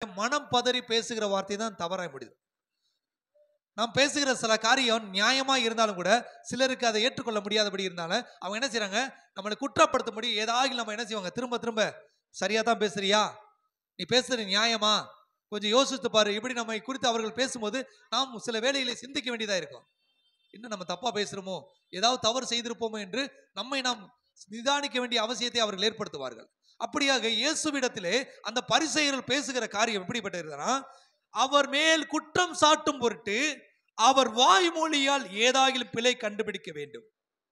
மனம் பதறி பேசுகிற வார்த்தை தான் தவறாய் முடியுது நாம் பேசுகிற சில காரியம் நியாயமா இருந்தாலும் கூட சிலருக்கு அதை ஏற்றுக்கொள்ள முடியாதபடி இருந்தாலும் அவங்க என்ன செய்றாங்க நம்மளை குற்றப்படுத்தும்படி ஏதாவது நம்ம என்ன செய்வாங்க திரும்ப திரும்ப சரியா தான் பேசுறியா நீ பேசுறது நியாயமா கொஞ்சம் யோசித்து பாரு இப்படி நம்மை குறித்து அவர்கள் பேசும்போது நாம் சில வேளையிலே சிந்திக்க வேண்டியதா இருக்கும் என்ன நம்ம தப்பா பேசுறோமோ ஏதாவது தவறு செய்திருப்போமோ என்று நம்மை நாம் நிதானிக்க வேண்டிய அவசியத்தை அவர்கள் ஏற்படுத்துவார்கள் அப்படியாக இயேசுவிடத்திலே அந்த பரிசெயர்கள் பேசுகிற காரியம் எப்படிப்பட்டிருந்தனா அவர் மேல் குற்றம் சாட்டும் பொருட்டு அவர் வாய்மொழியால் ஏதாகிலும் பிழை கண்டுபிடிக்க வேண்டும்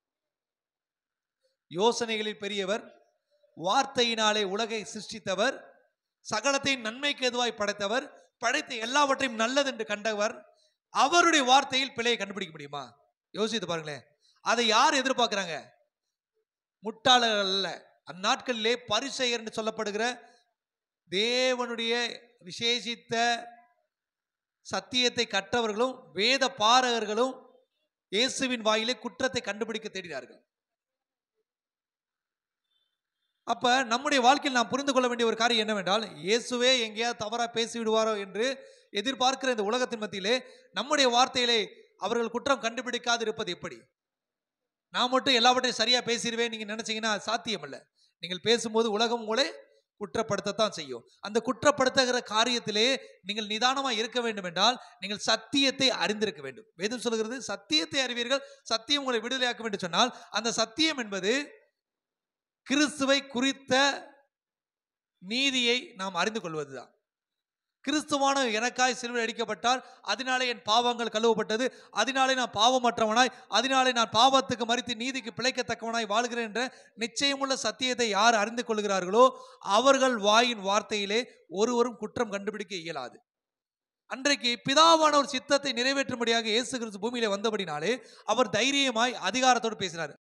யோசனைகளில் பெரியவர் வார்த்தையினாலே உலகை சிருஷ்டித்தவர் சகலத்தை நன்மைக்கு எதுவாய் படைத்தவர் படைத்த எல்லாவற்றையும் நல்லது என்று கண்டவர் அவருடைய வார்த்தையில் பிழையை கண்டுபிடிக்க முடியுமா யோசித்து பாருங்களேன் அதை யார் எதிர்பார்க்கிறாங்க முட்டாளர்கள் அல்ல அந்நாட்களிலே பரிசெயர் என்று சொல்லப்படுகிற தேவனுடைய விசேஷித்த சத்தியத்தை கற்றவர்களும் வேத பாரகர்களும் இயேசுவின் வாயிலே குற்றத்தை கண்டுபிடிக்க தேடினார்கள் அப்ப நம்முடைய வாழ்க்கையில் நாம் புரிந்து கொள்ள வேண்டிய ஒரு காரியம் என்னவென்றால் இயேசுவே எங்கேயாவது தவறா பேசி விடுவாரோ என்று எதிர்பார்க்கிற இந்த உலகத்தின் மத்தியிலே நம்முடைய வார்த்தையிலே அவர்கள் குற்றம் கண்டுபிடிக்காது இருப்பது எப்படி நான் மட்டும் எல்லாவற்றையும் சரியா பேசிடுவேன் நீங்க நினைச்சீங்கன்னா அது சாத்தியம் இல்லை நீங்கள் பேசும்போது உலகம் உங்களை குற்றப்படுத்தத்தான் செய்யும் அந்த குற்றப்படுத்துகிற காரியத்திலே நீங்கள் நிதானமாக இருக்க வேண்டும் என்றால் நீங்கள் சத்தியத்தை அறிந்திருக்க வேண்டும் வேதம் சொல்கிறது சத்தியத்தை அறிவீர்கள் சத்தியம் உங்களை விடுதலையாக்கும் என்று சொன்னால் அந்த சத்தியம் என்பது கிறிஸ்துவை குறித்த நீதியை நாம் அறிந்து கொள்வதுதான் கிறிஸ்துவான எனக்காய் சிலுவையில் அடிக்கப்பட்டால் அதனாலே என் பாவங்கள் கழுவப்பட்டது அதனாலே நான் பாவமற்றவனாய் அதனாலே நான் பாவத்துக்கு மறித்து நீதிக்கு பிழைக்கத்தக்கவனாய் வாழ்கிறேன் என்ற நிச்சயமுள்ள சத்தியத்தை யார் அறிந்து கொள்கிறார்களோ அவர்கள் வாயின் வார்த்தையிலே ஒருவரும் குற்றம் கண்டுபிடிக்க இயலாது அன்றைக்கு பிதாவான ஒரு சித்தத்தை நிறைவேற்றும்படியாக இயேசு கிறிஸ்து பூமியிலே வந்தபடினாலே அவர் தைரியமாய் அதிகாரத்தோடு பேசினார்